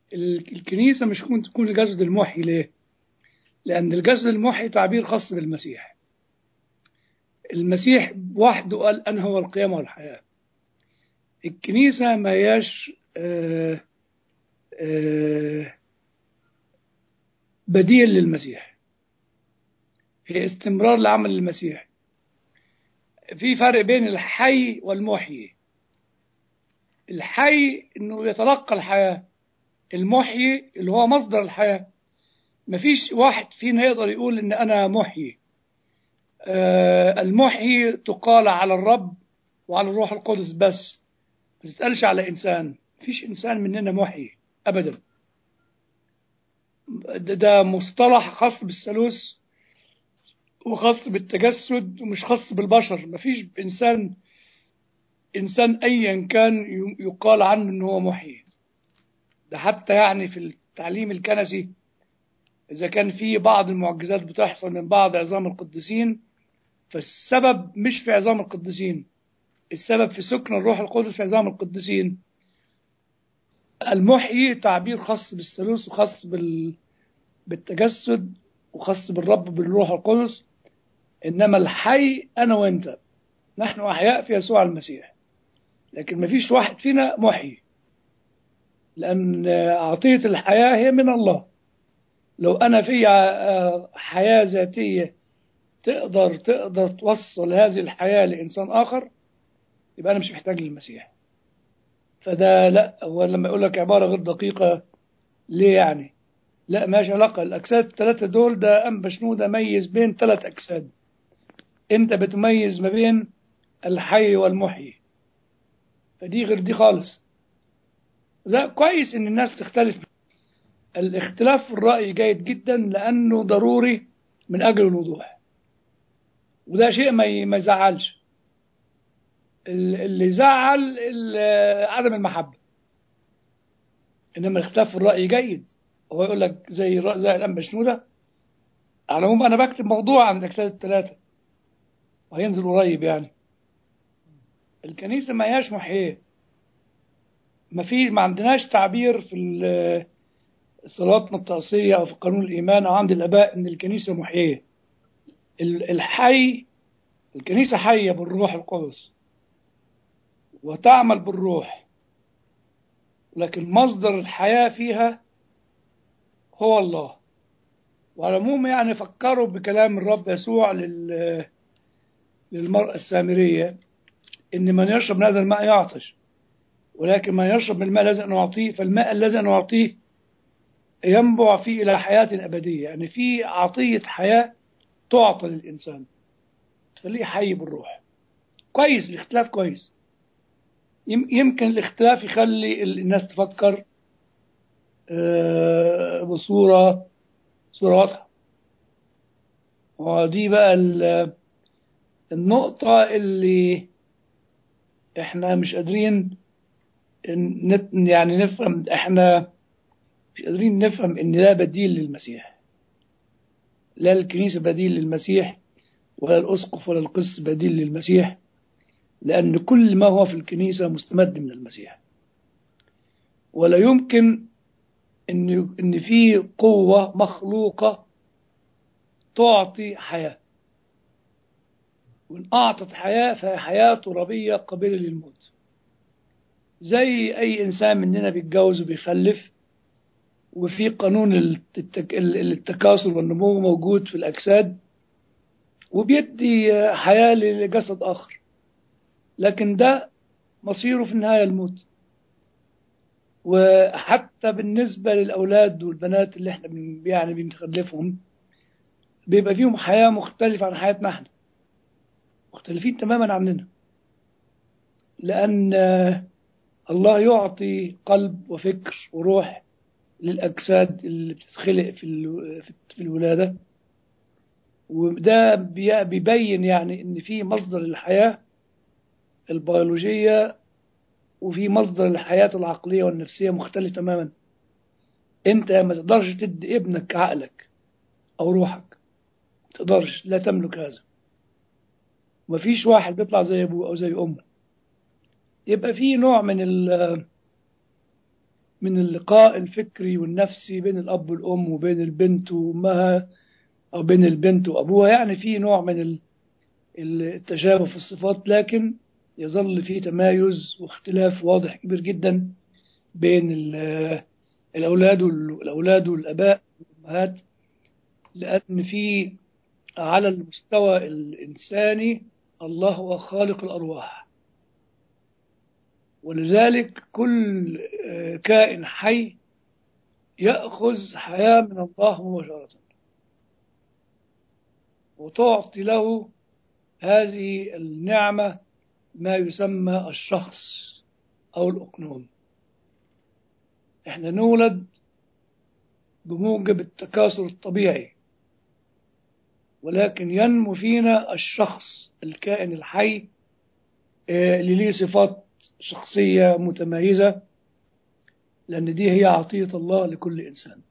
ال- الكنيسة مش ممكن تكون الجسد المحيي ليه؟ لأن الجسد المحيي تعبير خاص بالمسيح المسيح وحده قال أنا هو القيامة والحياة الكنيسة ما هياش آه، آه، بديل للمسيح هي استمرار لعمل المسيح في فرق بين الحي والمحيي الحي انه يتلقى الحياة المحيي اللي هو مصدر الحياة مفيش واحد فينا يقدر يقول ان انا محيي آه المحيي تقال على الرب وعلى الروح القدس بس ما تتقالش على انسان مفيش انسان مننا محيي ابدا ده, ده مصطلح خاص بالثالوث وخاص بالتجسد ومش خاص بالبشر مفيش انسان انسان ايا كان ي- يقال عنه ان هو محيي ده حتى يعني في التعليم الكنسي اذا كان في بعض المعجزات بتحصل من بعض عظام القديسين فالسبب مش في عظام القديسين السبب في سكن الروح القدس في عظام القديسين المحيي تعبير خاص بالثالوث وخاص بال... بالتجسد وخاص بالرب بالروح القدس انما الحي انا وانت نحن احياء في يسوع المسيح لكن ما فيش واحد فينا محيي لان عطيه الحياه هي من الله لو انا في آه، حياه ذاتيه تقدر تقدر توصل هذه الحياه لانسان اخر يبقى انا مش محتاج للمسيح فده لا هو لما يقول لك عباره غير دقيقه ليه يعني لا ماشي علاقه الاجساد الثلاثه دول ده انبا شنوده ميز بين ثلاث اجساد انت بتميز ما بين الحي والمحيي فدي غير دي خالص ده كويس ان الناس تختلف الاختلاف في الرأي جيد جدا لأنه ضروري من أجل الوضوح وده شيء ما ي- ما يزعلش ال- اللي يزعل ال- عدم المحبة إنما الاختلاف في الرأي جيد هو يقول لك زي الرأي زي الأنبا شنودة على العموم أنا بكتب موضوع عن الأجساد الثلاثة وهينزل قريب يعني الكنيسة ما هياش محيية ما في ما عندناش تعبير في ال- صلاتنا التأصيلية أو في قانون الإيمان أو عند الآباء إن الكنيسة محيية ال- الحي الكنيسة حية بالروح القدس وتعمل بالروح لكن مصدر الحياة فيها هو الله وعلى العموم يعني فكروا بكلام الرب يسوع لل للمرأة السامرية إن من يشرب من هذا الماء يعطش ولكن من يشرب من الماء الذي أنا أعطيه فالماء الذي أنا أعطيه ينبع فيه إلى حياة أبدية يعني في عطية حياة تعطى للإنسان تخليه حي بالروح كويس الاختلاف كويس يم- يمكن الاختلاف يخلي ال- الناس تفكر آه، بصورة صورة واضحة ودي بقى ال- النقطة اللي احنا مش قادرين نت يعني نفهم احنا مش قادرين نفهم ان ده بديل للمسيح لا الكنيسة بديل للمسيح ولا الأسقف ولا القس بديل للمسيح لأن كل ما هو في الكنيسة مستمد من المسيح ولا يمكن إن إن في قوة مخلوقة تعطي حياة وإن أعطت حياة فهي حياة ترابية قابلة للموت زي أي إنسان مننا بيتجوز وبيخلف وفي قانون التك... التكاثر والنمو موجود في الأجساد وبيدي حياة لجسد آخر لكن ده مصيره في النهاية الموت وحتى بالنسبة للأولاد والبنات اللي احنا بن- يعني بنخلفهم بيبقى فيهم حياة مختلفة عن حياتنا احنا مختلفين تماما عننا لأن آه، الله يعطي قلب وفكر وروح للأجساد اللي بتتخلق في ال- في الولادة وده بي- بيبين يعني إن في مصدر الحياة البيولوجية وفي مصدر الحياة العقلية والنفسية مختلف تماما أنت ما تقدرش تدي ابنك عقلك أو روحك ما تقدرش لا تملك هذا ومفيش واحد بيطلع زي أبوه أو زي أمه يبقى في نوع من ال من اللقاء الفكري والنفسي بين الأب والأم وبين البنت وأمها أو بين البنت وأبوها يعني في نوع من ال- التشابه في الصفات لكن يظل في تمايز واختلاف واضح كبير جدا بين ال- الأولاد والأولاد والآباء والأمهات لأن في على المستوى الإنساني الله هو خالق الأرواح ولذلك كل آه، كائن حي يأخذ حياة من الله مباشرة وتعطي له هذه النعمة ما يسمى الشخص أو الأقنوم احنا نولد بموجب التكاثر الطبيعي ولكن ينمو فينا الشخص الكائن الحي آه، اللي ليه صفات شخصية متميزة لأن دي هي عطية الله لكل إنسان